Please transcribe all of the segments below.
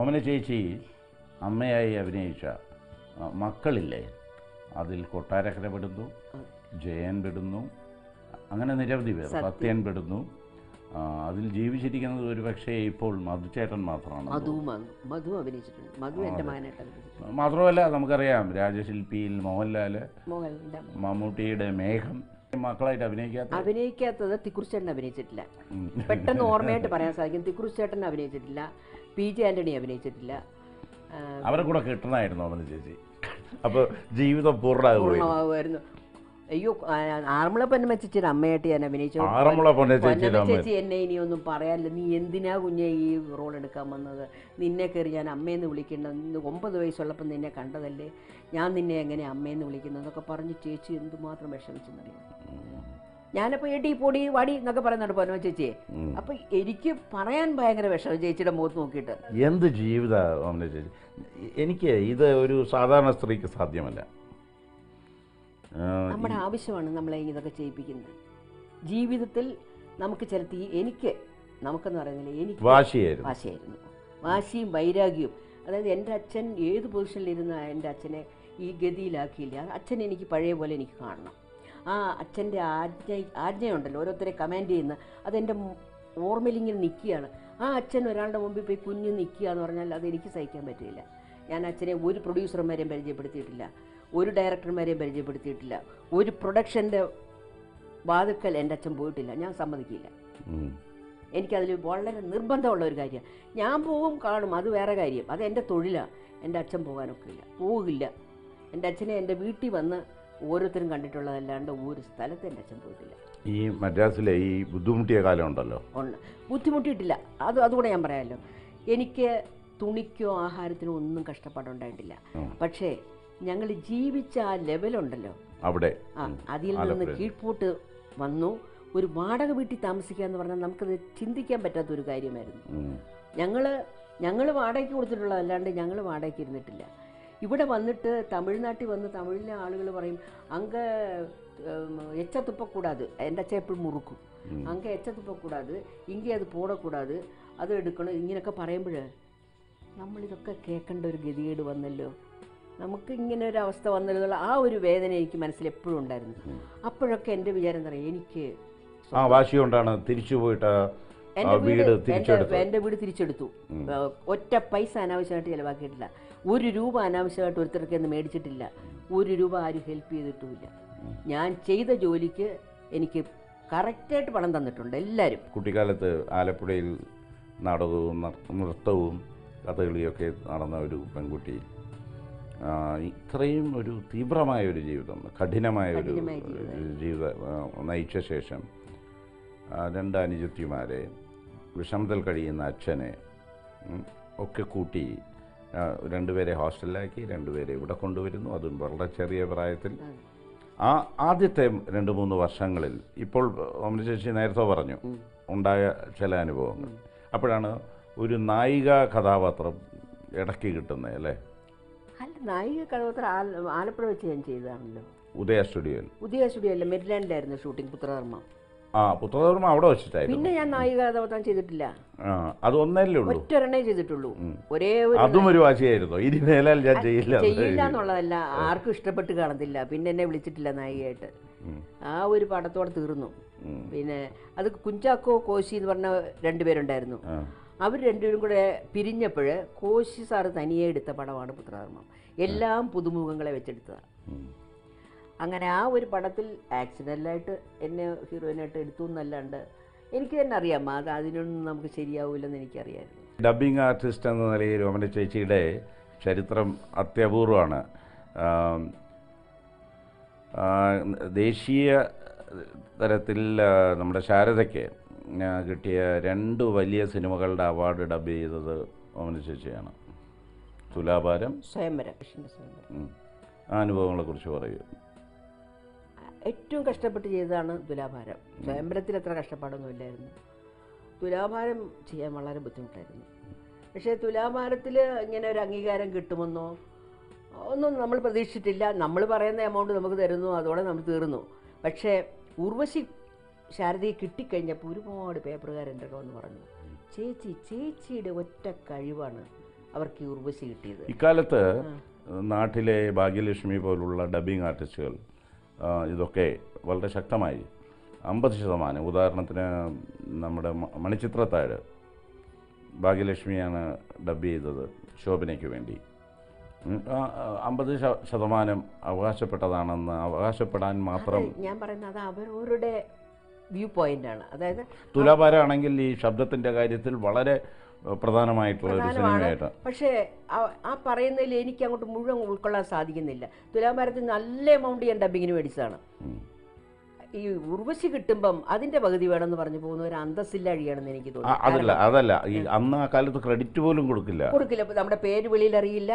ഓമന ചേച്ചി അമ്മയായി അഭിനയിച്ച ആ, മക്കളില്ലേ അതിൽ കൊട്ടാരക്കര പെടുന്നു ജയൻ പെടുന്നു അങ്ങനെ നിരവധി പേർ സത്യൻ. സത്യൻ പെടുന്നു ആ, അതിൽ ജീവിച്ചിരിക്കുന്നത് ഒരു പക്ഷേ ഇപ്പോൾ മധുചേട്ടൻ മാത്രമാണ് മധു വന്നു മധു അഭിനയിച്ചിട്ടുണ്ട് മധു എൻ്റെ മകനായിട്ട് അഭിനയിച്ചിട്ടുണ്ട് മാത്രമല്ല നമുക്കറിയാം രാജശില്പിയിൽ മോഹൻലാൽ മോഹൻലാലിൻ്റെ മമ്മൂട്ടിയുടെ മേഘം മക്കളായിട്ട് അഭിനയിക്കാത്ത അഭിനയിക്കാത്തത് തിക്കുറിച്ചേട്ടൻ അഭിനയിച്ചിട്ടില്ല ഉം. പെട്ടെന്ന് ഓർമ്മയായിട്ട് പറയാൻ സാധിക്കും തിക്കുറിച്ചേട്ടൻ അഭിനയിച്ചിട്ടില്ല പി ജെ ആൻ്റണി അഭിനയിച്ചിട്ടില്ല ആ, അവരെ കൂടെ കിട്ടണമായിരുന്നു ഓമന ചേച്ചി അപ്പോൾ ജീവിതം പൂർണ്ണമാകുകയും പൂർണ്ണമാകുമായിരുന്നു അയ്യോ ആ, ആറന്മുള പൊന്നമ്മ ചേച്ചിയുടെ അമ്മയായിട്ട് ഞാൻ അഭിനയിച്ചു ആറന്മുള പൊന്ന ചേച്ചിയുടെ പൊന്നമ്മ അമ്മ ചേച്ചി എന്നെ ഇനിയൊന്നും പറയാനില്ല നീ എന്തിനാ കുഞ്ഞെ ഈ റോൾ എടുക്കാൻ വന്നത് നിന്നെ കയറി ഞാൻ അമ്മയെന്ന് വിളിക്കേണ്ട ഇന്ന് ഒമ്പത് വയസ്സുള്ളപ്പോൾ നിന്നെ കണ്ടതല്ലേ ഞാൻ നിന്നെ എങ്ങനെ അമ്മയെന്ന് വിളിക്കുന്നത് എന്നൊക്കെ പറഞ്ഞ് ചേച്ചി എന്തുമാത്രം വിഷമിച്ചെന്നറിയാം ഞാനപ്പോൾ എടി പൊടി വടി എന്നൊക്കെ പറയുന്നുണ്ട് പൊന്നമ്മ ചേച്ചിയെ ഉം. അപ്പം എനിക്ക് പറയാൻ ഭയങ്കര വിഷമം ചേച്ചിയുടെ മുഖത്ത് നോക്കിയിട്ട് എന്ത് ജീവിത ഓമന ചേച്ചി എനിക്ക് ഇത് ഒരു സാധാരണ സ്ത്രീക്ക് സാധ്യമല്ല ആ, നമ്മുടെ ആവശ്യമാണ് നമ്മളെ ഇതൊക്കെ ചെയ്യിപ്പിക്കുന്നത് ജീവിതത്തിൽ നമുക്ക് ചിലത്തി എനിക്ക് നമുക്കെന്ന് പറയുന്നില്ല എനിക്ക് വാശിയായിരുന്നു വാശിയായിരുന്നു വാശിയും വൈരാഗ്യവും അതായത് എൻ്റെ അച്ഛൻ ഏത് പൊസിഷനിലിരുന്ന എൻ്റെ അച്ഛനെ ഈ ഗതിയിലാക്കിയില്ല അച്ഛൻ എനിക്ക് പഴയ പോലെ എനിക്ക് കാണണം ആ അച്ഛൻ്റെ ആജ്ഞ ആജ്ഞയുണ്ടല്ലോ ഓരോരുത്തരെ കമാൻഡ് ചെയ്യുന്ന അതെൻ്റെ മു- ഓർമ്മയിലിങ്ങനെ നിൽക്കുകയാണ് ആ അച്ഛൻ ഒരാളുടെ മുമ്പിൽ പോയി കുഞ്ഞു നിൽക്കുക എന്ന് പറഞ്ഞാൽ അത് എനിക്ക് സഹിക്കാൻ പറ്റില്ല ഞാൻ അച്ഛനെ ഒരു പ്രൊഡ്യൂസർമാരെയും പരിചയപ്പെടുത്തിയിട്ടില്ല ഒരു ഡയറക്ടർമാരെയും പരിചയപ്പെടുത്തിയിട്ടില്ല ഒരു പ്രൊഡക്ഷൻ്റെ വാതുക്കൽ എൻ്റെ അച്ഛൻ പോയിട്ടില്ല ഞാൻ സമ്മതിക്കില്ല ഉം. എനിക്കതിൽ വളരെ നിർബന്ധമുള്ള ഒരു കാര്യമാണ് ഞാൻ പോകും കാണും അത് വേറെ കാര്യം അത് എൻ്റെ തൊഴിലാണ് എൻ്റെ അച്ഛൻ പോകാനൊക്കെ ഇല്ല പോകില്ല എൻ്റെ അച്ഛനെ എൻ്റെ വീട്ടിൽ വന്ന് ഓരോരുത്തരും കണ്ടിട്ടുള്ളതല്ലാണ്ട് ഒരു സ്ഥലത്ത് എൻ്റെ അച്ഛൻ പോയിട്ടില്ല ഈ മദ്രാസിലെ ഈ ബുദ്ധിമുട്ടിയ കാലം ഉണ്ടല്ലോ ഉണ്ട് ബുദ്ധിമുട്ടിയിട്ടില്ല അത് അതുകൂടെ ഞാൻ പറയാമല്ലോ എനിക്ക് തുണിക്കോ ആഹാരത്തിനോ ഒന്നും കഷ്ടപ്പാടുണ്ടായിട്ടില്ല ഉം. പക്ഷേ ഞങ്ങൾ ജീവിച്ച ആ ലെവലുണ്ടല്ലോ അവിടെ ആ ഉം. അതിൽ നിന്ന് ആലപ്പുഴ. കീഴ്പോട്ട് വന്നു ഒരു വാടക വീട്ടിൽ താമസിക്കുക എന്ന് പറഞ്ഞാൽ നമുക്കത് ചിന്തിക്കാൻ പറ്റാത്ത ഒരു കാര്യമായിരുന്നു ഉം. ഞങ്ങൾ ഞങ്ങൾ വാടകയ്ക്ക് കൊടുത്തിട്ടുള്ളതല്ലാണ്ട് ഞങ്ങൾ വാടകയ്ക്ക് ഇരുന്നിട്ടില്ല ഇവിടെ വന്നിട്ട് തമിഴ്നാട്ടിൽ വന്ന് തമിഴിലെ ആളുകൾ പറയും അങ്ക എച്ച തുപ്പക്കൂടാത് എൻ്റെ അച്ഛൻ എപ്പോഴും മുറുക്കും ഉം. അങ്ക എച്ച തുപ്പക്കൂടാത് ഇங்கே അത് പോടക്കൂടാത് അത് എടുക്കണം ഇങ്ങനെയൊക്കെ പറയുമ്പോൾ നമ്മളിതൊക്കെ കേൾക്കേണ്ട ഒരു ഗതികേട് വന്നല്ലോ നമുക്ക് ഇങ്ങനെ ഒരു അവസ്ഥ വന്നല്ലോ ആ ഒരു വേദന എനിക്ക് മനസ്സിൽ എപ്പോഴും ഉണ്ടായിരുന്നു അപ്പോഴൊക്കെ എൻ്റെ വിചാരം എന്താ പറയുക എനിക്ക് ആ വാശി കൊണ്ടാണ് തിരിച്ചു പോയിട്ട് ആ എൻ്റെ വീട് വീട് തിരിച്ചെടുത്തു എൻ്റെ എൻ്റെ വീട് തിരിച്ചെടുത്തു ആ, ഒറ്റ പൈസ അനാവശ്യമായിട്ട് ചിലവാക്കിയിട്ടില്ല ഒരു രൂപ അനാവശ്യമായിട്ട് ഒരുത്തർക്ക് എന്ന് മേടിച്ചിട്ടില്ല ഒരു രൂപ ആരും ഹെൽപ്പ് ചെയ്തിട്ടുമില്ല ഞാൻ ചെയ്ത ജോലിക്ക് എനിക്ക് കറക്റ്റായിട്ട് പണം തന്നിട്ടുണ്ട് എല്ലാവരും കുട്ടിക്കാലത്ത് ആലപ്പുഴയിൽ നാടകവും നർ- നൃത്തവും കഥകളിയൊക്കെ നടന്ന ഒരു പെൺകുട്ടി ആ, ഇത്രയും ഒരു തീവ്രമായ ഒരു ജീവിതം കഠിനമായ ഒരു കഠിനമായ ജീവിതം. ജീവിതം ആ, നയിച്ച ശേഷം ആ, രണ്ട് അനുജത്തിമാരെ വിഷമത്തിൽ കഴിയുന്ന അച്ഛനെ ഉം, ഒക്കെ കൂട്ടി ആ, രണ്ടുപേരെ ഹോസ്റ്റലിലാക്കി രണ്ടുപേരെ ഇവിടെ കൊണ്ടുവരുന്നു അതും വളരെ ചെറിയ പ്രായത്തിൽ ആ ആദ്യത്തെ രണ്ട് മൂന്ന് വർഷങ്ങളിൽ ഇപ്പോൾ ഓമന ചേച്ചി നേരത്തെ പറഞ്ഞു ഉണ്ടായ ചില അനുഭവങ്ങൾ അപ്പോഴാണ് ഒരു നായിക കഥാപാത്രം ഇടയ്ക്ക് കിട്ടുന്നത് അല്ലേ അല്ല നായിക കഥാപാത്രം ആല- ആലപ്പുഴ വെച്ച് ഞാൻ ചെയ്തതാണല്ലോ ഉദയ സ്റ്റുഡിയോയിൽ പുതിയ സ്റ്റുഡിയോ അല്ല മെരിലാൻഡിലായിരുന്നു ഷൂട്ടിംഗ് പുത്രധർമ്മ ആ പുത്രധർമ്മ അവിടെ വെച്ചിട്ടായിരുന്നു പിന്നെ ഞാൻ നായിക കഥാപാത്രം ചെയ്തിട്ടില്ല ആ അത് ഒന്നല്ലേ ഉള്ളൂ ഒറ്റൊരെണ്ണേ ചെയ്തിട്ടുള്ളൂ ഒരേ ഒരു അതും ഒരു വാശിയായിരുന്നു ഇനി മേലാൽ ഞാൻ ചെയ്യില്ല എന്ന് ചെയ്യില്ല എന്നുള്ളതല്ല ആർക്കും ഇഷ്ടപ്പെട്ട് കാണത്തില്ല പിന്നെ എന്നെ വിളിച്ചിട്ടില്ല നായികയായിട്ട് ഉം. ആ ഒരു പടത്തോടെ തീർന്നു ഉം. പിന്നെ അത് കുഞ്ചാക്കോ കോശി എന്ന് പറഞ്ഞ രണ്ടുപേരുണ്ടായിരുന്നു ആ. അവർ രണ്ടുപേരും കൂടെ പിരിഞ്ഞപ്പോൾ കോശി സാറ് തനിയെ എടുത്ത പടമാണ് പുത്രധർമ്മം എല്ലാം പുതുമുഖങ്ങളെ വെച്ചെടുത്തതാണ് ഉം. അങ്ങനെ ആ ഒരു പടത്തിൽ ആക്സിഡൻ്റലായിട്ട് എന്നെ ഹീറോയിനായിട്ട് എടുത്തു എന്നല്ലാണ്ട് എനിക്ക് തന്നെ അറിയാം അത് അതിനൊന്നും നമുക്ക് ശരിയാവില്ലെന്ന് എനിക്കറിയായിരുന്നു ഡബ്ബിംഗ് ആർട്ടിസ്റ്റ് എന്ന നിലയിൽ ഓമന ചേച്ചിയുടെ ചരിത്രം അത്യപൂർവമാണ് ആം, ആ, ദേശീയ തലത്തിൽ ആ, നമ്മുടെ ശാരദയ്ക്ക് ആ, കിട്ടിയ രണ്ട് വലിയ സിനിമകളുടെ അവാർഡ് ഡബ് ചെയ്തത് ഓമന ചേച്ചിയാണ് തുലാഭാരം സ്വയംവരം കൃഷ്ണൻ്റെ സ്വയംവരം ഉം. ആ അനുഭവങ്ങളെക്കുറിച്ച് പറയൂ ഏറ്റവും കഷ്ടപ്പെട്ട് ചെയ്തതാണ് തുലാഭാരം സ്വയംവരത്തിൽ അത്ര കഷ്ടപ്പാടൊന്നും ഇല്ലായിരുന്നു തുലാഭാരം ചെയ്യാൻ വളരെ ബുദ്ധിമുട്ടായിരുന്നു പക്ഷേ തുലാഭാരത്തിൽ ഇങ്ങനെ ഒരു അംഗീകാരം കിട്ടുമെന്നോ ഒന്നും നമ്മൾ പ്രതീക്ഷിച്ചിട്ടില്ല നമ്മൾ പറയുന്ന എമൗണ്ട് നമുക്ക് തരുന്നു അതോടെ നമ്മൾ തീർന്നു പക്ഷേ ഉർവശി ശാരദയെ കിട്ടിക്കഴിഞ്ഞപ്പോൾ ഒരുപാട് പേപ്പറുകാരെൻ്റെ വന്ന് പറഞ്ഞു ചേച്ചി ചേച്ചിയുടെ ഒറ്റ കഴിവാണ് അവർക്ക് ഈ ഉർവശി കിട്ടിയത് ഇക്കാലത്ത് നാട്ടിലെ ഭാഗ്യലക്ഷ്മി പോലുള്ള ഡബ്ബിംഗ് ആർട്ടിസ്റ്റുകൾ ആ, ഇതൊക്കെ വളരെ ശക്തമായി അമ്പത് ശതമാനം ഉദാഹരണത്തിന് നമ്മുടെ മ- മണിച്ചിത്രത്താഴ് ഭാഗ്യലക്ഷ്മിയാണ് ഡബ് ചെയ്തത് ശോഭനയ്ക്ക് വേണ്ടി ഉം, ആ, ആ, അമ്പത് ശ- ശതമാനം അവകാശപ്പെട്ടതാണെന്ന് അവകാശപ്പെടാൻ മാത്രം അത് ഞാൻ പറയുന്നത് അത് അവരവരുടെ വ്യൂ പോയിന്റാണ് അതായത് തുലാഭാരാണെങ്കിൽ ഈ ശബ്ദത്തിൻ്റെ കാര്യത്തിൽ വളരെ ഏഹ്, പ്രധാനമായിട്ടുള്ള ഒരു പ്രധാനമാണ് സിനിമയായിട്ട് പക്ഷേ ആ- ആ പറയുന്നതിൽ എനിക്ക് അങ്ങോട്ട് മുഴുവൻ ഉൾക്കൊള്ളാൻ സാധിക്കുന്നില്ല തുലാഭാരത്തിൽ നല്ല എമൗണ്ട് ഞാൻ ഡബിങ്ങിന് മേടിച്ചതാണ് ഉം. ഈ ഉർവശി കിട്ടുമ്പം അതിന്റെ പകുതി വേണമെന്ന് പറഞ്ഞു പോകുന്ന ഒരു അന്തസ്സില്ലാഴിയാണെന്ന് എനിക്ക് ആ, തോന്നുന്നു അതല്ല അതല്ല ഈ അന്ന് ആ കാലത്ത് ക്രെഡിറ്റ് പോലും കൊടുക്കില്ല കൊടുക്കില്ല ഇപ്പൊ നമ്മുടെ പേര് വെളിയിൽ അറിയില്ല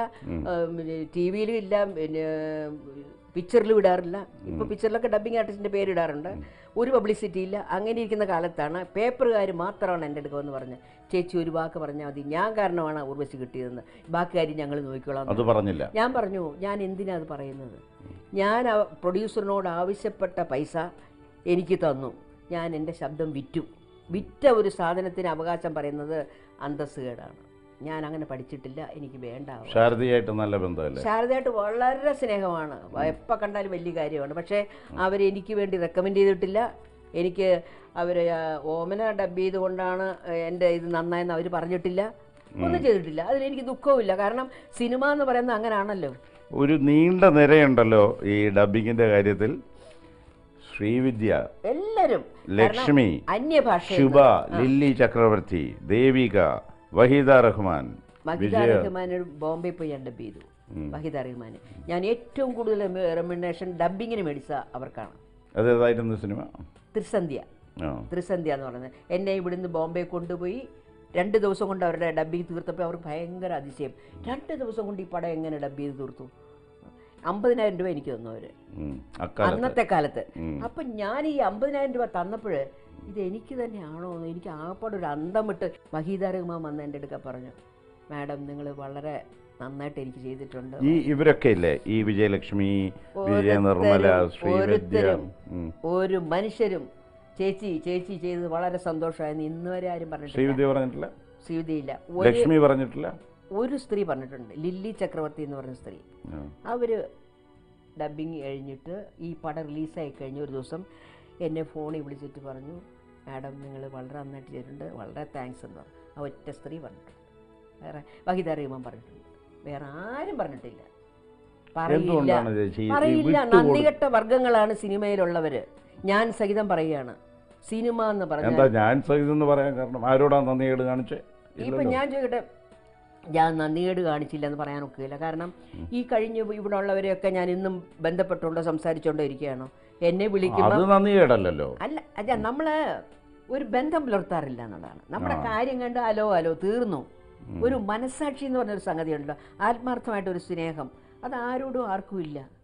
ടി വിയിലും ഇല്ല പിന്നെ പിക്ചറിലും ഇടാറില്ല ഇപ്പൊ പിക്ചറിലൊക്കെ ഡബിങ് ആർട്ടിസ്റ്റിന്റെ പേര് ഇടാറുണ്ട് ഒരു പബ്ലിസിറ്റി ഇല്ല അങ്ങനെ ഇരിക്കുന്ന കാലത്താണ് പേപ്പറുകാർ മാത്രമാണ് എൻ്റെ അടുക്ക എന്ന് പറഞ്ഞ് ചേച്ചി ഒരു വാക്ക് പറഞ്ഞാൽ മതി ഞാൻ കാരണമാണ് ഉർവശി കിട്ടിയതെന്ന് ബാക്കി കാര്യം ഞങ്ങൾ നോക്കിക്കോളാം എന്ന് അത് പറഞ്ഞില്ല ഞാൻ പറഞ്ഞു ഞാൻ എന്തിനാ അത് പറയുന്നത് ഞാൻ ആ പ്രൊഡ്യൂസറിനോട് ആവശ്യപ്പെട്ട പൈസ എനിക്ക് തന്നു ഞാൻ എൻ്റെ ശബ്ദം വിറ്റു വിറ്റ ഒരു സാധനത്തിന് അവകാശം പറയുന്നത് അന്തസ്സുകേടാണ് ഞാൻ അങ്ങനെ പഠിച്ചിട്ടില്ല എനിക്ക് വേണ്ട അവകാശം. ശാരദയായിട്ട് നല്ല ബന്ധമല്ലേ ശാരദയായിട്ട് വളരെ സ്നേഹമാണ് എപ്പോൾ കണ്ടാലും വലിയ കാര്യമാണ് പക്ഷേ അവരെനിക്ക് വേണ്ടി റെക്കമെൻഡ് ചെയ്തിട്ടില്ല എനിക്ക് അവർ ഓമന ഡബ് ചെയ്തുകൊണ്ടാണ് എൻ്റെ ഇത് നന്നായെന്ന് അവർ പറഞ്ഞിട്ടില്ല ഒന്നും ചെയ്തിട്ടില്ല അതിലെനിക്ക് ദുഃഖവുമില്ല കാരണം സിനിമ എന്ന് പറയുന്നത് അങ്ങനെയാണല്ലോ ഒരു നീണ്ട നിരയുണ്ടല്ലോ ഈ ഡബിങ്ങിന്റെ കാര്യത്തിൽ ശ്രീവിദ്യ എല്ലാവരും ലക്ഷ്മി അന്യഭാഷ ശുഭ ലില്ലി ചക്രവർത്തി ദേവിക വഹീദ റഹ്മാൻ വഹിദ റഹ്മാൻ ബോംബെ പോയി ഞാൻ ഡബ് ചെയ്തു വഹിദ റഹ്മാൻ ഞാൻ ഏറ്റവും കൂടുതൽ റെമ്യൂണേഷൻ ഡബിങ്ങിന് മേടിച്ച അവർക്കാണ് അതേതായിരുന്നു സിനിമ ത്രിസന്ധ്യ ആ ത്രിസന്ധ്യ എന്ന് പറയുന്നത് എന്നെ ഇവിടുന്ന് ബോംബെ കൊണ്ടുപോയി രണ്ട് ദിവസം കൊണ്ട് അവരുടെ ഡബ്ബിങ് തീർത്തപ്പോൾ അവർക്ക് ഭയങ്കര അതിശയം രണ്ട് ദിവസം കൊണ്ട് ഈ പടം എങ്ങനെ ഡബ് ചെയ്ത് തീർത്തു അമ്പതിനായിരം രൂപ എനിക്ക് തന്നു അവർ ഉം. അക്കാലത്ത് അന്നത്തെ കാലത്ത് ഉം. അപ്പം ഞാൻ ഈ അമ്പതിനായിരം രൂപ തന്നപ്പോൾ ഇത് എനിക്ക് തന്നെയാണോ എന്ന് എനിക്ക് ആകപ്പാട് ഒരു അന്തം വിട്ട് വഹീദ റഹ്മാൻ വന്ന് എൻ്റെ അടുക്ക പറഞ്ഞു മാഡം നിങ്ങൾ വളരെ നന്നായിട്ട് എനിക്ക് ചെയ്തിട്ടുണ്ട് ഈ ഇവരൊക്കെ ഇല്ലേ ഈ വിജയലക്ഷ്മി വിജയ നിർമ്മല ശ്രീവിദ്യ ഓരോരുത്തരും ഉം. ഒരു മനുഷ്യരും ചേച്ചി ചേച്ചി ചെയ്തത് വളരെ സന്തോഷമായെന്ന് ഇന്ന് വരെ ആരും പറഞ്ഞിട്ടില്ല ശ്രീവിദ്യ പറഞ്ഞിട്ടില്ല ശ്രീവിദ്യയില്ല ഒരു ലക്ഷ്മി പറഞ്ഞിട്ടില്ല ഒരു സ്ത്രീ പറഞ്ഞിട്ടുണ്ട് ലില്ലി ചക്രവർത്തി എന്ന് പറഞ്ഞ സ്ത്രീ ആ. അവർ ഡബിങ് കഴിഞ്ഞിട്ട് ഈ പടം റിലീസായി കഴിഞ്ഞ ഒരു ദിവസം എന്നെ ഫോണിൽ വിളിച്ചിട്ട് പറഞ്ഞു മാഡം നിങ്ങൾ വളരെ നന്നായിട്ട് ചെയ്തിട്ടുണ്ട് വളരെ താങ്ക്സ് എന്ന് പറഞ്ഞു ആ ഒറ്റ സ്ത്രീ പറഞ്ഞിട്ടുണ്ട് വേറെ വഹിത റഹ്മാൻ പറഞ്ഞിട്ടുണ്ട് വേറെ ആരും പറഞ്ഞിട്ടില്ല പറയില്ല എന്തുകൊണ്ടാണ് ചേച്ചി ഈ പറയില്ല വിട്ടുകൊടു- നന്ദികെട്ട വർഗങ്ങളാണ് സിനിമയിലുള്ളവര് ഞാൻ സഹിതം പറയുകയാണ് സിനിമ എന്ന് പറഞ്ഞാൽ എന്താ ഞാൻ സഹിതെന്ന് പറയാൻ കാരണം ആരോടാ നന്ദികേട് കാണിച്ചേ ഇപ്പൊ ഞാൻ ചോദിക്കട്ടെ ഞാൻ നന്ദികേട് കാണിച്ചില്ല എന്ന് പറയാൻ ഒക്കില്ല കാരണം ഈ കഴിഞ്ഞ ഇവിടെ ഉള്ളവരെയൊക്കെ ഞാൻ ഇന്നും ബന്ധപ്പെട്ടുകൊണ്ടോ സംസാരിച്ചുകൊണ്ടോ ഇരിക്കുകയാണോ എന്നെ വിളിക്കുമ്പോൾ അത് നന്ദികേടല്ലല്ലോ അല്ല അല്ല നമ്മള് ഒരു ബന്ധം പുലർത്താറില്ല എന്നുള്ളതാണ് നമ്മുടെ കാര്യം കണ്ട് അലോ അലോ തീർന്നു ഒരു മനസാക്ഷി എന്ന് പറഞ്ഞൊരു സംഗതിയുണ്ടല്ലോ ആത്മാർത്ഥമായിട്ടൊരു സ്നേഹം അത് ആരോടും ആർക്കും ഇല്ല